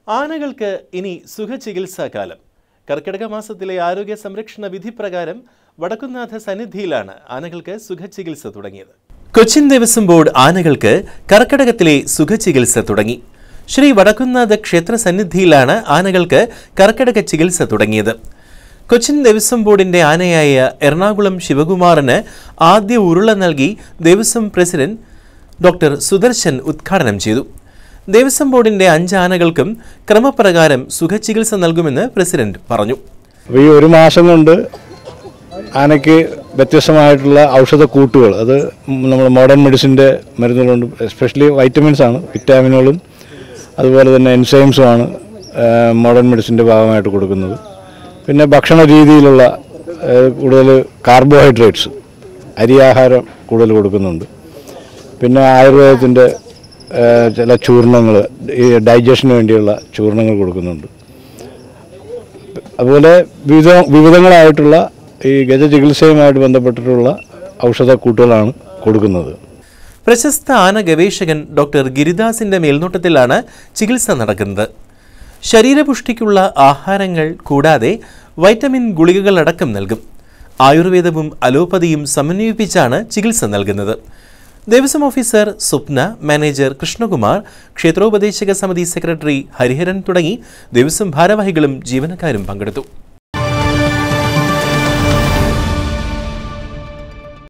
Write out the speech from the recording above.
ആനകൾക്ക് ഇനി സുഖചികിത്സാ കാലം കർക്കിടക മാസത്തിലെ ആരോഗ്യ സംരക്ഷണ വിധി പ്രകാരം വടക്കുന്നാഥ സന്നിധിയിലാണ് ആനകൾക്ക് സുഖചികിത്സ തുടങ്ങിയത് കൊച്ചിൻ ദേവസ്വം ബോർഡ് ആനകൾക്ക് കർക്കിടകത്തിലെ സുഖചികിത്സ തുടങ്ങി ശ്രീ വടക്കുന്നാഥ ക്ഷേത്ര സന്നിധിയിലാണ് ആനകൾക്ക് കർക്കിടക ചികിത്സ തുടങ്ങിയത് കൊച്ചിൻ ദേവസ്വം ബോർഡിന്റെ ആനയായ എറണാകുളം ശിവകുമാറിന് ആദ്യ ഉരുള നൽകി ദേവസ്വം പ്രസിഡന്റ് ഡോക്ടർ സുദർശൻ ഉദ്ഘാടനം ചെയ്തു ദേവസ്വം ബോർഡിന്റെ അഞ്ച് ആനകൾക്കും ക്രമപ്രകാരം സുഖചികിത്സ നൽകുമെന്ന് പ്രസിഡന്റ് പറഞ്ഞു അപ്പോൾ ഈ ഒരു മാസം കൊണ്ട് ആനയ്ക്ക് വ്യത്യസ്തമായിട്ടുള്ള ഔഷധ കൂട്ടുകൾ അത് നമ്മൾ മോഡേൺ മെഡിസിൻ്റെ മരുന്നുകളുണ്ട് എസ്പെഷ്യലി വൈറ്റമിൻസ് ആണ് വിറ്റാമിനുകളും അതുപോലെ തന്നെ എൻസൈംസും ആണ് മോഡേൺ മെഡിസിൻ്റെ ഭാഗമായിട്ട് കൊടുക്കുന്നത് പിന്നെ ഭക്ഷണ രീതിയിലുള്ള ഏഹ്, കൂടുതൽ കാർബോഹൈഡ്രേറ്റ്സ് അരിയാഹാരം കൂടുതൽ കൊടുക്കുന്നുണ്ട് പിന്നെ ആയുർവേദത്തിൻ്റെ ഏഹ്, ചില ചൂർണങ്ങൾ ഈ ഡൈജഷന് വേണ്ടിയുള്ള ചൂർണങ്ങൾ കൊടുക്കുന്നുണ്ട് അതുപോലെ വിവിധ വിവിധങ്ങളായിട്ടുള്ള ഈ ഗജചികിത്സയുമായിട്ട് ബന്ധപ്പെട്ടിട്ടുള്ള ഔഷധക്കൂട്ടുകളാണ് കൊടുക്കുന്നത് പ്രശസ്ത ആന ഗവേഷകൻ ഡോക്ടർ ഗിരിദാസിന്റെ മേൽനോട്ടത്തിലാണ് ചികിത്സ നടക്കുന്നത് ശരീരപുഷ്ടിക്കുള്ള ആഹാരങ്ങൾ കൂടാതെ വൈറ്റമിൻ ഗുളികകൾ അടക്കം നൽകും ആയുർവേദവും അലോപ്പതിയും സമന്വയിപ്പിച്ചാണ് ചികിത്സ നൽകുന്നത് ദേവസ്വം ഓഫീസർ സ്വപ്ന മാനേജർ കൃഷ്ണകുമാർ ക്ഷേത്രോപദേശക സമിതി സെക്രട്ടറി ഹരിഹരൻ തുടങ്ങി ദേവസ്വം ഭാരവാഹികളും ജീവനക്കാരും പങ്കെടുത്തു